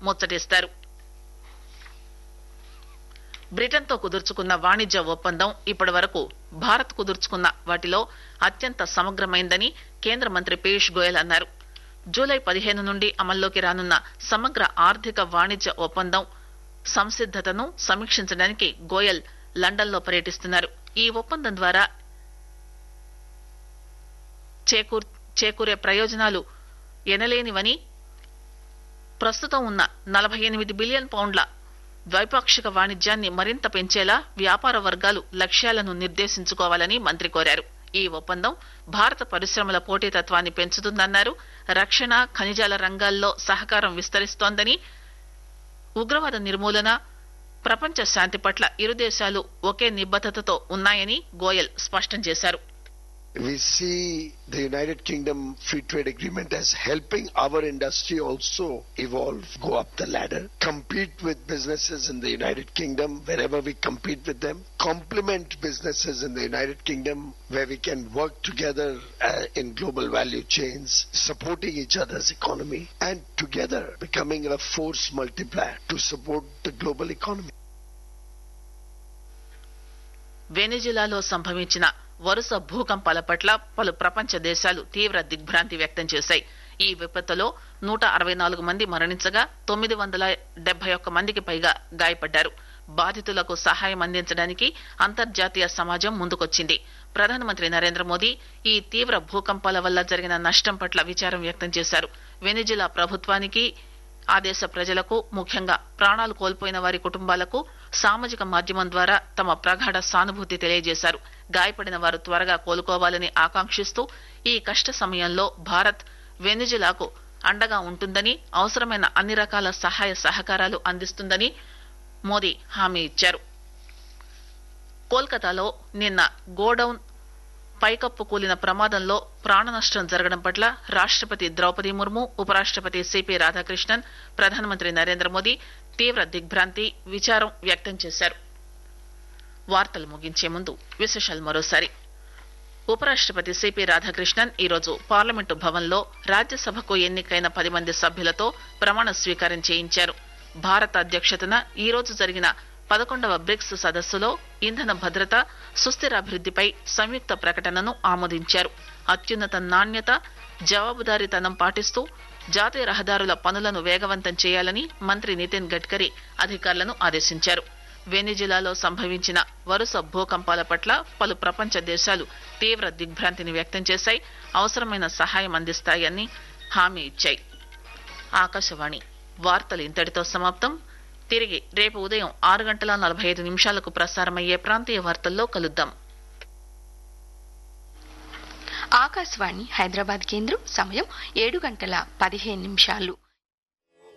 ముచ్చటిస్తారు బ్రిటన్తో కుదుర్చుకున్న వాణిజ్య ఒప్పందం ఇప్పటి వరకు భారత్ కుదుర్చుకున్న వాటిలో అత్యంత సమగ్రమైందని కేంద్ర మంత్రి పీయూష్ గోయల్ అన్నారు జూలై పదిహేను నుండి అమల్లోకి రానున్న సమగ్ర ఆర్థిక వాణిజ్య ఒప్పందం సంసిద్దతను సమీక్షించడానికి గోయల్ లండన్లో పర్యటిస్తున్నారు ఈ ఒప్పందం ద్వారా చేకూర్ చేకూరే ప్రయోజనాలు ఎనలేనివని ప్రస్తుతం ఉన్న నలభై ఎనిమిది బిలియన్ పౌండ్ల ద్వైపాక్షిక వాణిజ్యాన్ని మరింత పెంచేలా వ్యాపార వర్గాలు లక్ష్యాలను నిర్దేశించుకోవాలని మంత్రి కోరారు ఈ ఒప్పందం భారత పరిశ్రమల పోటీతత్వాన్ని పెంచుతుందన్నారు రక్షణ ఖనిజాల రంగాల్లో సహకారం విస్తరిస్తోందని ఉగ్రవాద నిర్మూలన ప్రపంచ శాంతి పట్ల ఇరు దేశాలు ఒకే నిబద్దతతో ఉన్నాయని గోయల్ స్పష్టం చేశారు We see the United Kingdom Free Trade Agreement as helping our industry also evolve, go up the ladder, compete with businesses in the United Kingdom wherever we compete with them, complement businesses in the United Kingdom where we can work together uh, in global value chains, supporting each other's economy, and together becoming a force multiplier to support the global economy. వెనిజులాలో సంభవించిన వరుస భూకంపాల పట్ల పలు ప్రపంచ దేశాలు తీవ్ర దిగ్భ్రాంతి వ్యక్తం చేశాయి ఈ విపత్తులో నూట అరవై నాలుగు మంది మరణించగా తొమ్మిది వందల డెబ్బై ఒక్క మందికి పైగా గాయపడ్డారు బాధితులకు సహాయం అందించడానికి అంతర్జాతీయ సమాజం ముందుకొచ్చింది ప్రధానమంత్రి నరేంద్ర మోదీ ఈ తీవ్ర భూకంపాల వల్ల జరిగిన నష్టం పట్ల విచారం వ్యక్తం చేశారు వెనిజులా ప్రభుత్వానికి ఆ దేశ ప్రజలకు ముఖ్యంగా ప్రాణాలు కోల్పోయిన వారి కుటుంబాలకు సామాజిక మాధ్యమం ద్వారా తమ ప్రగాఢ సానుభూతి తెలియజేశారు గాయపడిన వారు త్వరగా కోలుకోవాలని ఆకాంక్షిస్తూ ఈ కష్ట సమయంలో భారత్ వెనిజులాకు అండగా ఉంటుందని అవసరమైన అన్ని రకాల సహాయ సహకారాలు అందిస్తుందని మోదీ హామీ ఇచ్చారు కోల్కతాలో నిన్న గోడౌన్ పైకప్పు కూలిన ప్రమాదంలో ప్రాణ నష్టం జరగడం పట్ల రాష్టపతి ద్రౌపది ముర్ము ఉపరాష్టపతి సిపి రాధాకృష్ణన్ ప్రధానమంత్రి నరేంద్ర మోదీ తీవ్ర దిగ్భ్రాంతి విచారం వ్యక్తం చేశారు వార్తలు ముగించే ముందు విశేషాలు మరోసారి ఉపరాష్టపతి సిపి రాధాకృష్ణన్ ఈరోజు పార్లమెంటు భవన్లో రాజ్యసభకు ఎన్నికైన పది మంది సభ్యులతో ప్రమాణ స్వీకారం చేయించారు భారత అధ్యక్షతన ఈ రోజు జరిగిన పదకొండవ బ్రిక్స్ సదస్సులో ఇంధన భద్రత సుస్థిరాభివృద్దిపై సంయుక్త ప్రకటనను ఆమోదించారు అత్యున్నత నాణ్యత జవాబుదారీతనం పాటిస్తూ జాతీయ రహదారుల పనులను వేగవంతం చేయాలని మంత్రి నితిన్ గడ్కరీ అధికారులను ఆదేశించారు వెనిజులాలో సంభవించిన వరుస భూకంపాల పట్ల పలు ప్రపంచ దేశాలు తీవ్ర దిగ్భ్రాంతిని వ్యక్తం చేశాయి అవసరమైన సహాయం అందిస్తాయని హామీ ఇచ్చాయి ఆకాశవాణి వార్తలు ఇంతటితో సమాప్తం తిరిగి రేపు ఉదయం ఆరు గంటల నలభై ఐదు నిమిషాలకు ప్రసారమయ్యే ప్రాంతీయ వార్తల్లో కలుద్దాం ఆకాశవాణి హైదరాబాద్ కేంద్రం సమయం ఏడు గంటల పదిహేను నిమిషాలు